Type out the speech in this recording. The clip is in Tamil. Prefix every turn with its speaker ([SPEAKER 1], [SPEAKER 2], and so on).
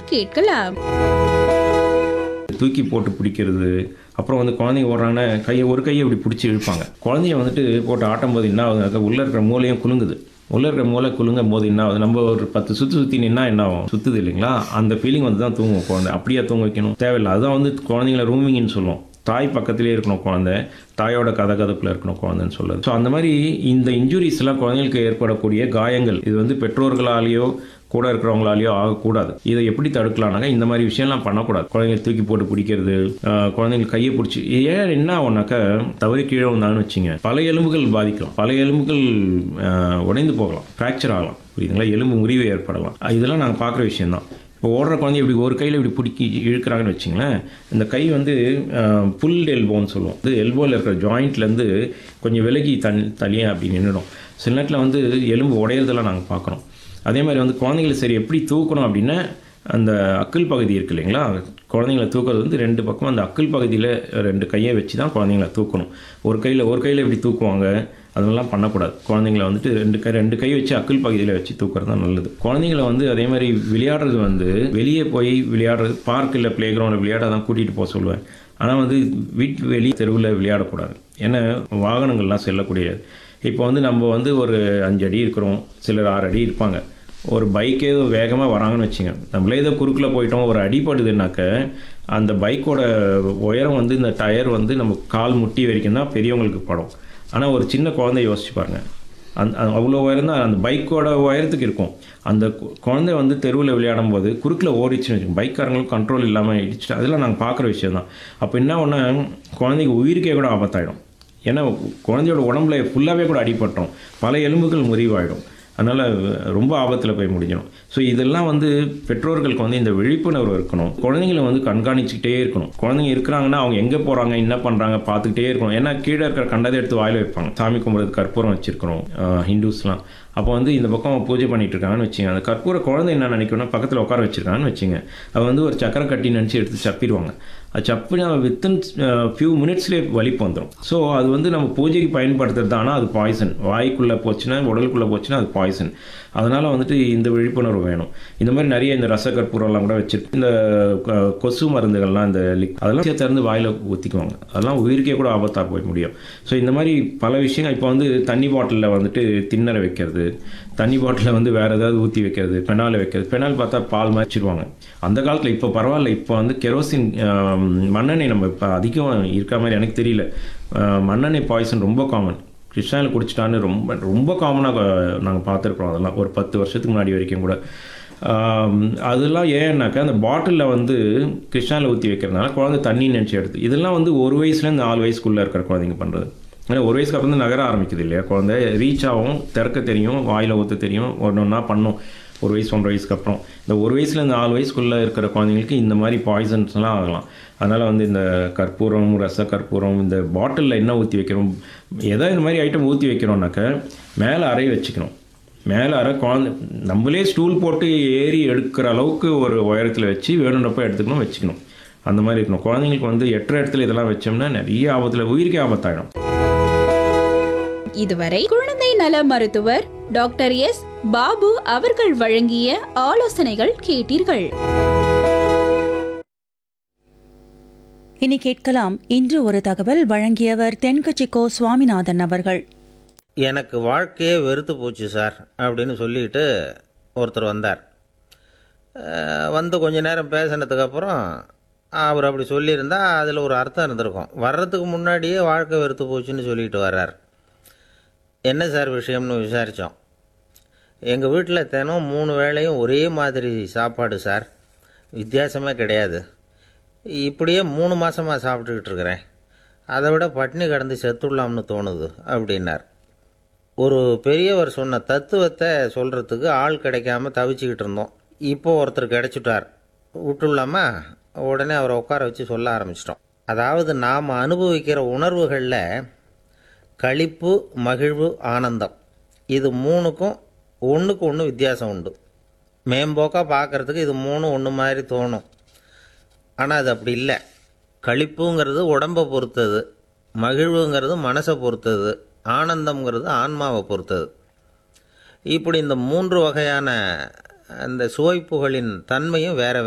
[SPEAKER 1] கேட்கலாம்
[SPEAKER 2] தூக்கி போட்டு பிடிக்கிறது அப்புறம் வந்து குழந்தைங்க ஓடுறாங்கன்னா கையை ஒரு கையை இப்படி பிடிச்சி இழுப்பாங்க குழந்தைய வந்துட்டு போட்டு ஆட்டும் போது என்ன ஆகுது அது உள்ளே இருக்கிற மூளையும் குலுங்குது உள்ளே இருக்கிற மூளை குலுங்கும் போது என்ன ஆகுது நம்ம ஒரு பத்து சுற்றி சுற்றி நின்னா என்ன ஆகும் சுற்றுது இல்லைங்களா அந்த ஃபீலிங் வந்து தான் தூங்கும் குழந்தை அப்படியே தூங்க வைக்கணும் தேவையில்லை அதுதான் வந்து குழந்தைங்கள ரூமிங்னு சொல்லுவோம் தாய் பக்கத்திலே இருக்கணும் குழந்தை தாயோட கதகதப்பில் இருக்கணும் குழந்தைன்னு சொல்லுது ஸோ அந்த மாதிரி இந்த இன்ஜுரிஸ்லாம் குழந்தைங்களுக்கு ஏற்படக்கூடிய காயங்கள் இது வந்து பெற்றோர்களாலேயோ கூட இருக்கிறவங்களாலேயோ ஆகக்கூடாது இதை எப்படி தடுக்கலாம்னாக்கா இந்த மாதிரி விஷயம்லாம் பண்ணக்கூடாது குழந்தைங்க தூக்கி போட்டு பிடிக்கிறது ஆஹ் குழந்தைங்க கையை பிடிச்சி ஏன் என்ன ஆகும்னாக்கா தவறி கீழே வந்தாங்கன்னு வச்சுங்க பல எலும்புகள் பாதிக்கலாம் பல எலும்புகள் ஆஹ் உடைந்து போகலாம் ஃப்ராக்சர் ஆகலாம் புரியுதுங்களா எலும்பு முறிவு ஏற்படலாம் ஆஹ் இதெல்லாம் நாங்கள் பார்க்குற விஷயம்தான் இப்போ ஓடுற குழந்தை இப்படி ஒரு கையில் இப்படி பிடிக்கி இழுக்கிறாங்கன்னு வச்சுங்களேன் இந்த கை வந்து புல் எல்போன்னு சொல்லுவோம் இது எல்போவில் இருக்கிற ஜாயிண்ட்லேருந்து கொஞ்சம் விலகி தன் தனியே அப்படி நின்றுடும் சில நேரத்தில் வந்து எலும்பு உடையிறதெல்லாம் நாங்கள் பார்க்குறோம் அதே மாதிரி வந்து குழந்தைங்களை சரி எப்படி தூக்கணும் அப்படின்னா அந்த அக்கிள் பகுதி இருக்கு இல்லைங்களா குழந்தைங்கள தூக்குறது வந்து ரெண்டு பக்கம் அந்த அக்கிள் பகுதியில் ரெண்டு கையை வச்சு தான் குழந்தைங்கள தூக்கணும் ஒரு கையில் ஒரு கையில் எப்படி தூக்குவாங்க அதெல்லாம் பண்ணக்கூடாது குழந்தைங்கள வந்துட்டு ரெண்டு கை ரெண்டு கை வச்சு அக்கிள் பகுதியில் வச்சு தூக்குறது தான் நல்லது குழந்தைங்கள வந்து அதே மாதிரி விளையாடுறது வந்து வெளியே போய் விளையாடுறது பார்க் இல்லை ப்ளே கிரவுண்டில் விளையாட தான் கூட்டிகிட்டு போக சொல்லுவேன் ஆனால் வந்து வீட்டு வெளி தெருவில் விளையாடக்கூடாது ஏன்னா வாகனங்கள்லாம் செல்லக்கூடியது இப்போ வந்து நம்ம வந்து ஒரு அஞ்சு அடி இருக்கிறோம் சிலர் ஆறு அடி இருப்பாங்க ஒரு பைக் ஏதோ வேகமாக வராங்கன்னு வச்சுங்க நம்மளே ஏதோ குறுக்கில் போயிட்டோம் ஒரு அடிப்படுதுனாக்க அந்த பைக்கோட உயரம் வந்து இந்த டயர் வந்து நம்ம கால் முட்டி வரைக்கும் தான் பெரியவங்களுக்கு படும் ஆனால் ஒரு சின்ன குழந்தை யோசிச்சு பாருங்க அந்த அந்த அவ்வளோ உயரம் தான் அந்த பைக்கோட உயரத்துக்கு இருக்கும் அந்த கு- குழந்தை வந்து தெருவில் விளையாடும் போது குறுக்கில் ஓடிச்சுன்னு வச்சுக்கோங்க பைக்காரங்களும் கண்ட்ரோல் இல்லாமல் இடிச்சுட்டு அதெல்லாம் நாங்கள் பார்க்குற விஷயம் தான் அப்போ என்ன ஒன்று குழந்தைக்கு உயிருக்கே கூட ஆபத்தாயிடும் ஏன்னா குழந்தையோட உடம்புல ஃபுல்லாகவே கூட அடிபட்டோம் பல எலும்புகள் முறிவாயிடும் அதனால் ரொம்ப ஆபத்தில் போய் முடிஞ்சிடும் ஸோ இதெல்லாம் வந்து பெற்றோர்களுக்கு வந்து இந்த விழிப்புணர்வு இருக்கணும் குழந்தைங்களை வந்து கண்காணிச்சுக்கிட்டே இருக்கணும் குழந்தைங்க இருக்கிறாங்கன்னா அவங்க எங்கே போகிறாங்க என்ன பண்ணுறாங்க பார்த்துக்கிட்டே இருக்கணும் ஏன்னா கீழே இருக்கிற கண்டதை எடுத்து வாயில் வைப்பாங்க சாமி கும்பிட்றது கற்பூரம் வச்சுருக்கிறோம் ஹிந்துஸ்லாம் அப்போ வந்து இந்த பக்கம் பூஜை பண்ணிட்டு இருக்காங்கன்னு வச்சுங்க அந்த கற்பூர குழந்தை என்ன நினைக்கணும்னா பக்கத்தில் உட்கார வச்சிருக்காங்கன்னு வச்சுங்க அது வந்து ஒரு சக்கரை கட்டி நினச்சி எடுத்து சப்பிடுவாங்க அது சப்பினா வித்தின் ஃபியூ மினிட்ஸ்லேயே வலிப்பு வந்துடும் ஸோ அது வந்து நம்ம பூஜைக்கு பயன்படுத்துறது ஆனால் அது பாய்சன் வாய்க்குள்ளே போச்சுன்னா உடலுக்குள்ளே போச்சுன்னா அது பாய்சன் அதனால் வந்துட்டு இந்த விழிப்புணர்வு வேணும் இந்த மாதிரி நிறைய இந்த ரச கற்பூரம்லாம் கூட வச்சிருக்கு இந்த க- கொசு மருந்துகள்லாம் இந்த லிக் அதெல்லாம் திறந்து வாயில் ஊற்றிக்குவாங்க அதெல்லாம் உயிருக்கே கூட ஆபத்தாக போய் முடியும் ஸோ இந்த மாதிரி பல விஷயங்கள் இப்போ வந்து தண்ணி பாட்டிலில் வந்துட்டு திண்ணறை வைக்கிறது தண்ணி பாட்டிலில் வந்து வேறு ஏதாவது ஊற்றி வைக்கிறது பெனால் வைக்கிறது பெனால் பார்த்தா பால் மாதிரி வச்சிருவாங்க அந்த காலத்தில் இப்போ பரவாயில்ல இப்போ வந்து கெரோசின் ஆம், மண்ணெண்ணெய் நம்ம இப்போ அதிகம் இருக்க மாதிரி எனக்கு தெரியல ஆ, மண்ணெண்ணெய் பாய்சன் ரொம்ப காமன் கிருஷ்ணாவில் குடிச்சிட்டான்னு ரொம்ப ரொம்ப காமனாக நாங்கள் பார்த்துருக்குறோம் அதெல்லாம் ஒரு பத்து வருஷத்துக்கு முன்னாடி வரைக்கும் கூட ஆம், அதெல்லாம் ஏன்னாக்கா அந்த பாட்டிலில் வந்து கிருஷ்ணாவில் ஊற்றி வைக்கிறதுனால குழந்தை தண்ணி நினச்சி எடுத்து இதெல்லாம் வந்து ஒரு வயசுலேருந்து நாலு வயசுக்குள்ளே இருக்கிற குழந்தைங்க பண்ணுறது ஏன்னா ஒரு வயசுக்கு அப்புறம் தான் நகர ஆரம்பிக்குது இல்லையா குழந்தை ரீச் ஆகும் திறக்க தெரியும் வாயில் ஊற்ற தெரியும் ஒன்று ஒன்றா பண்ணும் ஒரு வயசு ஒன்றரை வயசுக்கு அப்புறம் இந்த ஒரு வயசுலேருந்து நாலு வயசுக்குள்ளே இருக்கிற குழந்தைங்களுக்கு இந்த மாதிரி பாய்சன்ஸ்லாம் ஆகலாம் அதனால் வந்து இந்த கற்பூரம் ரச கற்பூரம் இந்த பாட்டிலில் என்ன ஊற்றி வைக்கிறோம் எதாவது இந்த மாதிரி ஐட்டம் ஊற்றி வைக்கிறோம்னாக்க மேலே அறை வச்சுக்கணும் மேலே அரை குழந்தை நம்மளே ஸ்டூல் போட்டு ஏறி எடுக்கிற அளவுக்கு ஒரு உயரத்தில் வச்சு வேணுன்றப்ப எடுத்துக்கணும் வச்சுக்கணும் அந்த மாதிரி இருக்கணும் குழந்தைங்களுக்கு வந்து எட்டுற இடத்துல இதெல்லாம் வச்சோம்னா நிறைய ஆபத்தில் உயிருக்கே ஆபத்தாயிடும்
[SPEAKER 1] இதுவரை குழந்தை நல மருத்துவர் டாக்டர் எஸ் பாபு அவர்கள் வழங்கிய ஆலோசனைகள் கேட்டீர்கள்
[SPEAKER 3] இனி கேட்கலாம் இன்று ஒரு தகவல் வழங்கியவர் தென்கட்சிக்கோ சுவாமிநாதன் அவர்கள்
[SPEAKER 4] எனக்கு வாழ்க்கையே வெறுத்து போச்சு சார் அப்படின்னு சொல்லிட்டு ஒருத்தர் வந்தார் அஹ் வந்து கொஞ்ச நேரம் பேசினதுக்கப்புறம் அவர் அப்படி சொல்லியிருந்தா அதில் ஒரு அர்த்தம் இருந்திருக்கும் வர்றதுக்கு முன்னாடியே வாழ்க்கை வெறுத்து போச்சுன்னு சொல்லிட்டு வர்றார் என்ன சார் விஷயம்னு விசாரித்தோம் எங்கள் வீட்டில் தினம் மூணு வேளையும் ஒரே மாதிரி சாப்பாடு சார் வித்தியாசமே கிடையாது இப்படியே மூணு மாதமாக சாப்பிட்டுக்கிட்டு இருக்கிறேன் அதை விட பட்டினி கிடந்து செத்துடலாம்னு தோணுது அப்படின்னார் ஒரு பெரியவர் சொன்ன தத்துவத்தை சொல்கிறதுக்கு ஆள் கிடைக்காம தவிச்சுக்கிட்டு இருந்தோம் இப்போ ஒருத்தர் கிடைச்சிட்டார் விட்டுலாமா உடனே அவரை உட்கார வச்சு சொல்ல ஆரம்பிச்சிட்டோம் அதாவது நாம் அனுபவிக்கிற உணர்வுகளில் களிப்பு மகிழ்வு ஆனந்தம் இது மூணுக்கும் ஒன்றுக்கு ஒன்று வித்தியாசம் உண்டு மேம்போக்காக பார்க்குறதுக்கு இது மூணு ஒன்று மாதிரி தோணும் ஆனால் அது அப்படி இல்லை களிப்புங்கிறது உடம்பை பொறுத்தது மகிழ்வுங்கிறது மனசை பொறுத்தது ஆனந்தம்ங்கிறது ஆன்மாவை பொறுத்தது இப்படி இந்த மூன்று வகையான அந்த சுவைப்புகளின் தன்மையும் வேற